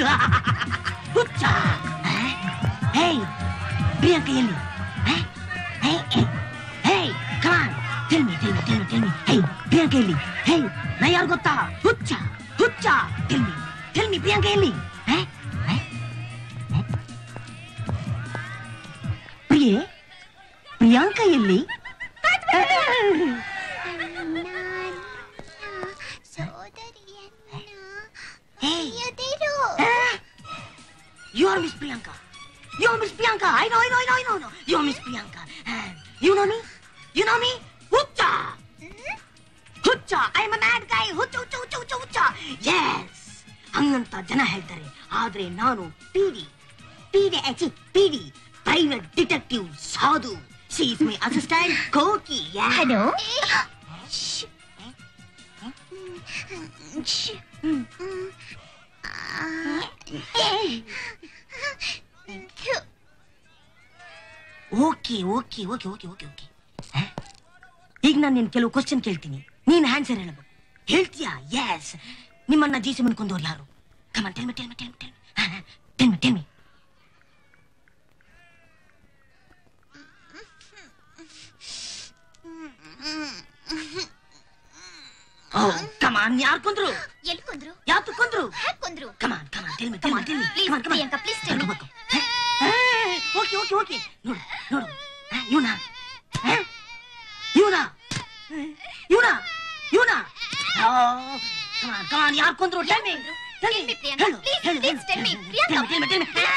ಹುಚ್ಚ ಹೇ ಪ್ರಿಯಾಂಕ ಎಲ್ಲಿ ಹೇ come on tell me tell me tell me tell me ಹೇ ಪ್ರಿಯಾಂಕ ಎಲ್ಲಿ ಹೇ ನಾ ಯಾರು ಗೊತ್ತಾ ಹುಚ್ಚ ಹುಚ್ಚ tell me tell me Priyanka ಎಲ್ಲಿ ಹೇ ಪ್ರಿಯೆ ಪ್ರಿಯಾಂಕ ಎಲ್ಲಿ You are Miss Priyanka. You are Miss Priyanka. I know, I know, I know, I know, I know. You are Miss Priyanka. Uh, you know me? You know me? Hucha! ಹುಚ್ಚ I am mad guy ಹುಚ್ಚ ಹುಚ್ಚ ಹುಚ್ಚ ಹುಚ್ಚ ಹುಚ್ಚ S ಹಂಗಂತ ಜನ ಹೇಳ್ತಾರೆ ಆದ್ರೆ ನಾನು ಪಿಡಿ ಪಿಡಿ ಅಚ್ಚಿ P D private detective Sadhu she is my assistant Koki hello okay okay okay okay okay okay ಈಗ ನಾನು ನಿನ್ ಕೆಲವು ಕ್ವಶನ್ ಕೇಳ್ತೀನಿ ನೀನ್ ಆನ್ಸರ್ ಹೇಳಬೇಕು ಹೇಳ್ತೀಯಾ ಎಸ್ ನಿಮ್ಮನ್ನ ಜೀಸಿ ಕೊಂದವ್ರು ಯಾರು come on tell me tell me tell me tell me tell me oh come on ಯಾರು ಕೊಂದ್ರು ಎಲ್ಲಿ ಕೊಂದ್ರು ಯಾತು ಕೊಂದ್ರು ಹ್ಯಾಕ್ ಕೊಂದ್ರು come on come on tell me tell me tell me Please, come on come on Priyanka, please tell me. Okay okay okay ನೋಡು ನೋಡು ಇವನ ಇವನ ಇವನ ಇವನ ಕಮಾನ್ ಕಮಾನ್ ಯಾರು ಕೊಂದ್ರು tell me tell me Priyanka, please, please tell me. Priyanka. Tell me tell me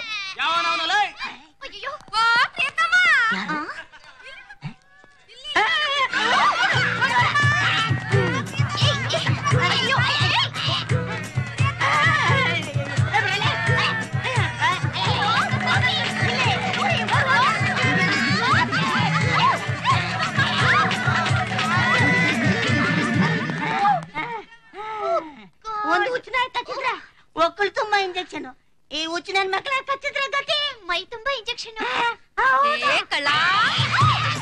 ಅಯ್ಯೋ ವಾ ಪ್ರಿಯತಮ ಯಾರು ಅಯ್ಯೋ ಒಂದು ಉಚ್ಚನಾಯ ಕಚ್ಚಿದ್ರೆ ಒಕ್ಕಳು ತುಂಬಾ ಇಂಜೆಕ್ಷನ್ ಈ ಉಚ್ಚನ ಮಕ್ಕಳ ಕಚ್ಚಿದ್ರೆ ಗತಿ ಮೈ ತುಂಬಾ ಇಂಜೆಕ್ಷನ್ ಹೌದು. ಏ ಕಳ್ಳ